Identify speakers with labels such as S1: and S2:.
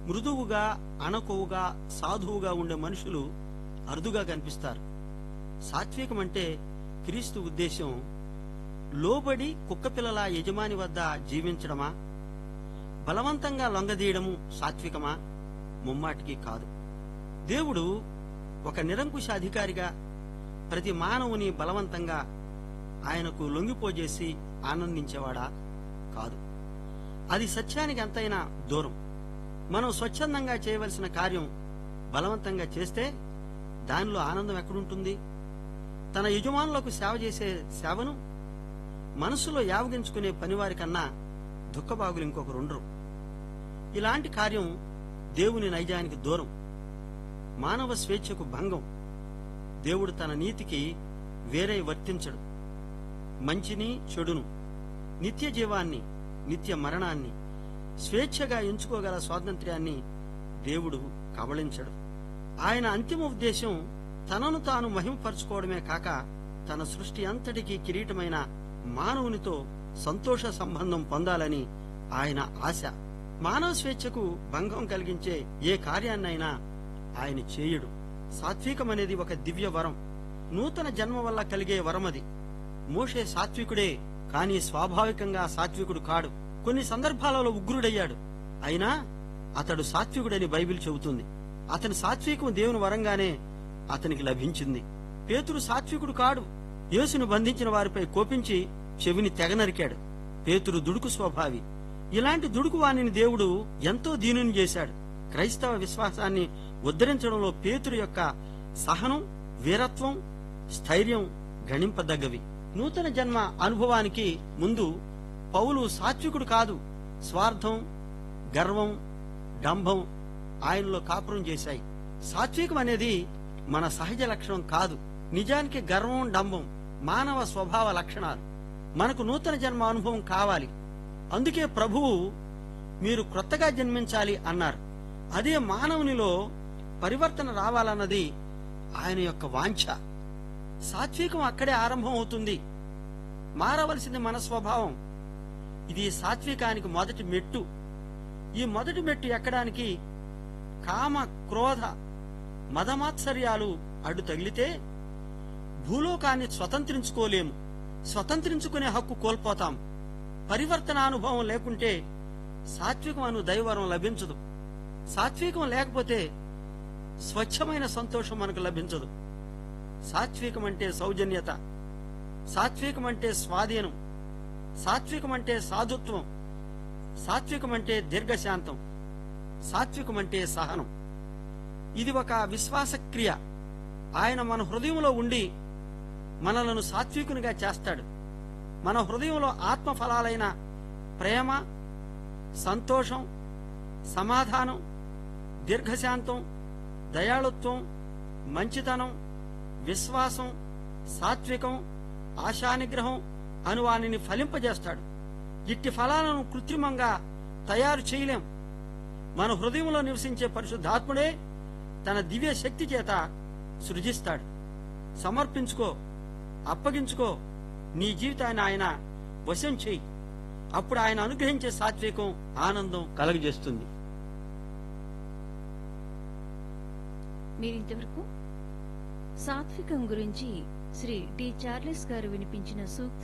S1: మృదువుగా అణకువుగా సాధువుగా ఉండే మనుషులు అరుదుగా కనిపిస్తారు సాత్వికం అంటే క్రీస్తు ఉద్దేశం లోబడి కుక్కపిల్లల యజమాని వద్ద జీవించడమా బలవంతంగా లొంగదీయడము సాత్వికమా ముమ్మాటికి కాదు దేవుడు ఒక నిరంకుశ అధికారిగా ప్రతి మానవుని బలవంతంగా ఆయనకు లొంగిపోజేసి ఆనందించేవాడా కాదు అది సత్యానికి ఎంతైనా దూరం మనం స్వచ్ఛందంగా చేయవలసిన కార్యం బలవంతంగా చేస్తే దానిలో ఆనందం ఎక్కడుంటుంది తన యజమానులకు సేవ చేసే సేవను మనసులో యావగించుకునే పనివారి కన్నా దుఃఖబాగులు ఇంకొకరుండరు ఇలాంటి కార్యం దేవుని నైజానికి దూరం మానవ స్వేచ్ఛకు భంగం దేవుడు తన నీతికి వేరే వర్తించడు మంచిని చెడును నిత్య జీవాన్ని నిత్య మరణాన్ని స్వేచ్ఛగా ఎంచుకోగల స్వాతంత్ర్యాన్ని దేవుడు కబళించడు ఆయన అంతిమ ఉద్దేశం తనను తాను మహిమపరచుకోవడమే కాక తన సృష్టి అంతటికీ కిరీటమైన మానవునితో సంతోష సంబంధం పొందాలని ఆయన ఆశ మానవ స్వేచ్ఛకు భంగం కలిగించే ఏ కార్యాన్నైనా ఆయన చేయడు సాత్వికమనేది ఒక దివ్య వరం నూతన జన్మ వల్ల కలిగే వరమది మోషే సాత్వికుడే కానీ స్వాభావికంగా సాత్వికుడు కాడు కొన్ని సందర్భాలలో ఉగ్రుడయ్యాడు అయినా అతడు సాత్వికుడని బైబిల్ చెబుతుంది అతని సాత్వికం దేవుని వరంగానే అతనికి లభించింది పేతురు సాత్వికుడు కాడు యేసును బంధించిన వారిపై కోపించి చెవిని తెగనరికాడు పేతురు దుడుకు స్వభావి ఇలాంటి దుడుకు వాణిని దేవుడు ఎంతో దీనుని చేశాడు క్రైస్తవ విశ్వాసాన్ని ఉద్ధరించడంలో పేతురు యొక్క సహనం వీరత్వం స్థైర్యం గణింపదగ్గవి నూతన జన్మ అనుభవానికి ముందు పౌలు సాత్వికుడు కాదు స్వార్థం గర్వం డంభం ఆయనలో కాపురం చేశాయి సాత్వికం అనేది మన సహజ లక్షణం కాదు నిజానికి గర్వం డంభం మానవ స్వభావ లక్షణాలు మనకు నూతన జన్మ అనుభవం కావాలి అందుకే ప్రభువు మీరు క్రొత్తగా జన్మించాలి అన్నారు అదే మానవునిలో పరివర్తన రావాలన్నది ఆయన యొక్క వాంఛ సాత్వికం అక్కడే ఆరంభం అవుతుంది మారవలసింది మన స్వభావం ఇది సాత్వికానికి మొదటి మెట్టు ఈ మొదటి మెట్టు ఎక్కడానికి కామ క్రోధ మదమాత్సర్యాలు అడ్డు తగిలితే భూలోకాన్ని స్వతంత్రించుకోలేము స్వతంత్రించుకునే హక్కు కోల్పోతాం పరివర్తన అనుభవం లేకుంటే సాత్వికం అను దైవరం లభించదు సాత్వికం లేకపోతే స్వచ్ఛమైన సంతోషం మనకు లభించదు సాత్వికం అంటే సౌజన్యత సాత్వికం అంటే స్వాధీనం సాత్వికం అంటే సాధుత్వం సాత్వికం అంటే దీర్ఘశాంతం సాత్వికం అంటే సహనం ఇది ఒక విశ్వాస క్రియ ఆయన మన హృదయంలో ఉండి మనలను సాత్వికునిగా చేస్తాడు మన హృదయంలో ఆత్మ ఫలాలైన ప్రేమ సంతోషం సమాధానం దీర్ఘశాంతం దయాళుత్వం మంచితనం విశ్వాసం సాత్వికం ఆశానిగ్రహం అను వానిని ఫలింపజేస్తాడు ఇట్టి ఫలాలను కృత్రిమంగా తయారు చేయలేం మన హృదయంలో నివసించే పరిశుద్ధాత్ముడే తన దివ్య శక్తి చేత సృజిస్తాడు సమర్పించుకో అప్పగించుకో నీ జీవితాన్ని ఆయన వశం చేయి అప్పుడు ఆయన అనుగ్రహించే సాత్వికం ఆనందం కలగజేస్తుంది
S2: మీరింతవరకు సాత్వికం గురించి శ్రీ డి చార్లెస్ గారు వినిపించిన సూక్తి